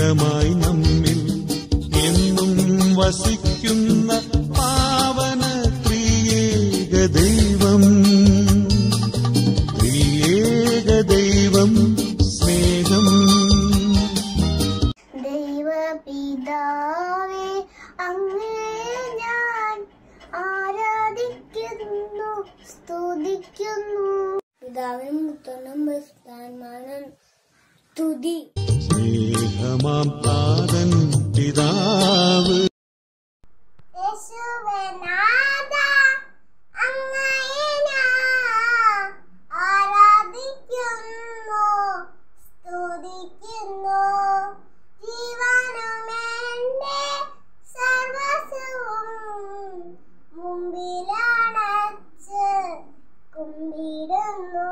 സ്നേഹമായി നമ്മിൽ എന്നും വസിക്കുന്ന പാവന ത്രിയേക ദൈവം ത്രിയേക ദൈവം സ്നേഹം ദൈവപിതാവേ അങ്ങേ ഞാൻ ആരാധിക്കുന്നു സ്തുതിക്കുന്നു പിതാവിനും പുത്രനും ബസ്താന്മാനും സ്തുതി സ്നേഹമാം താതൻ പിതാവ് യേശുവനാഥ അങ്ങയെ ഞാൻ ആരാധിക്കുന്നു സ്തുതിക്കുന്നു ജീവനുമെന്റെ സർവസ്വവും മുമ്പിലണച്ച് കുമ്പിടുന്നു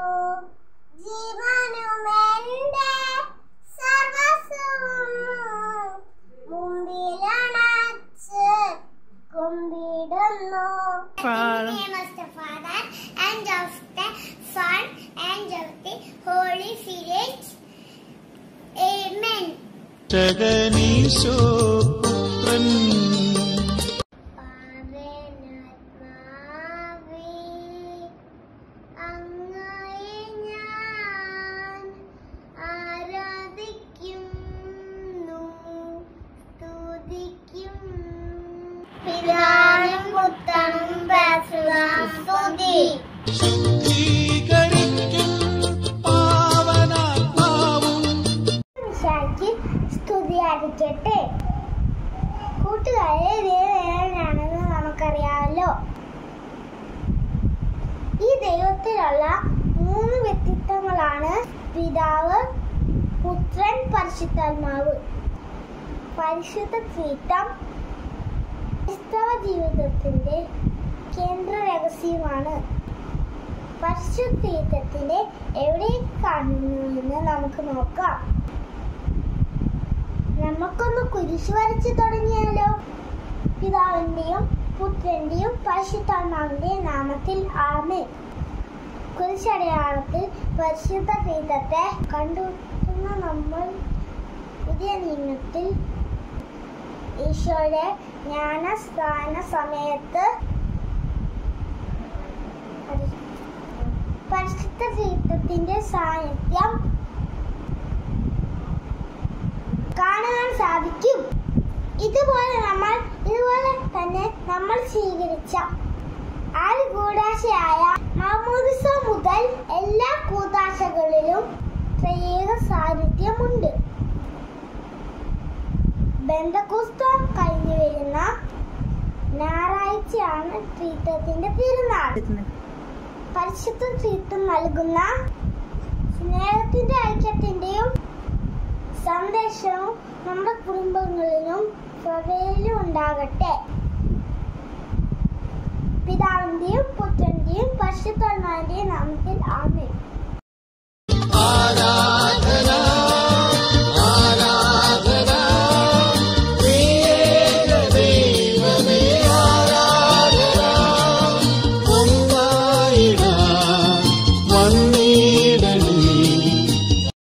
ജീവനുമെന്റെ സർവസ്വവും മുമ്പിലണച്ച് കുമ്പിടുന്നു name of the Father and of the Son and of the Holy Spirit. Amen. രക്ഷകനീശോ പുത്രൻ പാവനാത്മാവേ, അങ്ങയെ ഞാൻ ആരാധിക്കുന്നു, സ്തുതിക്കുന്നു. പിതാവിനും പുത്രനും സ്തുതി ശുദ്ധീകരിക്കും പാവനാത്മാവും മിശിഹായ്ക്ക് സ്തുതി അടിക്കട്ടെ കൂട്ടുകാരെ ദൈവനാണെന്ന് നമുക്കറിയാമല്ലോ ഈ ദൈവത്തിലുള്ള മൂന്ന് വ്യക്തിത്വങ്ങളാണ് പിതാവ് പുത്രൻ പരിശുദ്ധാത്മാവ് പരിശുദ്ധ ത്രിത്വം ക്രിസ്തവ ജീവിതത്തിന്റെ കേന്ദ്ര രഹസ്യമാണ് പരിശുദ്ധ ത്രിത്വത്തിന്റെ എവിടെ കാണുന്നുവെന്ന് നമുക്ക് നോക്കാം നമുക്കൊന്ന് കുരിശ് വരച്ച് തുടങ്ങിയാലോ പിതാവിന്റെയും പുത്രന്റെയും പരിശുദ്ധാത്മാവിന്റെയും നാമത്തിൽ ആമേ കുരിശടയാളത്തിൽ പരിശുദ്ധ പീഠത്തെ കണ്ടുമുട്ടുന്ന നമ്മൾ പുതിയ നിയമത്തിൽ ഈശോയുടെ ജ്ഞാനസ്ഥാന സമയത്ത് പരി- പരിശുദ്ധ തീർത്ഥത്തിന്റെ സാന്നിധ്യം കാണുവാൻ സാധിക്കും ഇതുപോലെ നമ്മൾ ഇതുപോലെ തന്നെ നമ്മൾ സ്വീകരിച്ച ആദ്യ കൂടാശയായ മാമോദിസ മുതൽ എല്ലാ കൂതാശകളിലും പ്രത്യേക സാന്നിധ്യമുണ്ട് ബന്ധക്കുസ്തം കഴിഞ്ഞു വരുന്ന ഞായറാഴ്ചയാണ് തീർത്ഥത്തിന്റെ തിരുനാൾ പരിശുദ്ധ തീർത്ഥം നൽകുന്ന സ്നേഹത്തിന്റെ ഐക്യത്തിന്റെയും സന്ദേശവും നമ്മുടെ കുടുംബങ്ങളിലും സഭയിലും ഉണ്ടാകട്ടെ പിതാവിന്റെയും പുത്രന്റെയും പരിശുദ്ധാത്മാവിന്റെയും നാമത്തിൽ ആമേ ആരാ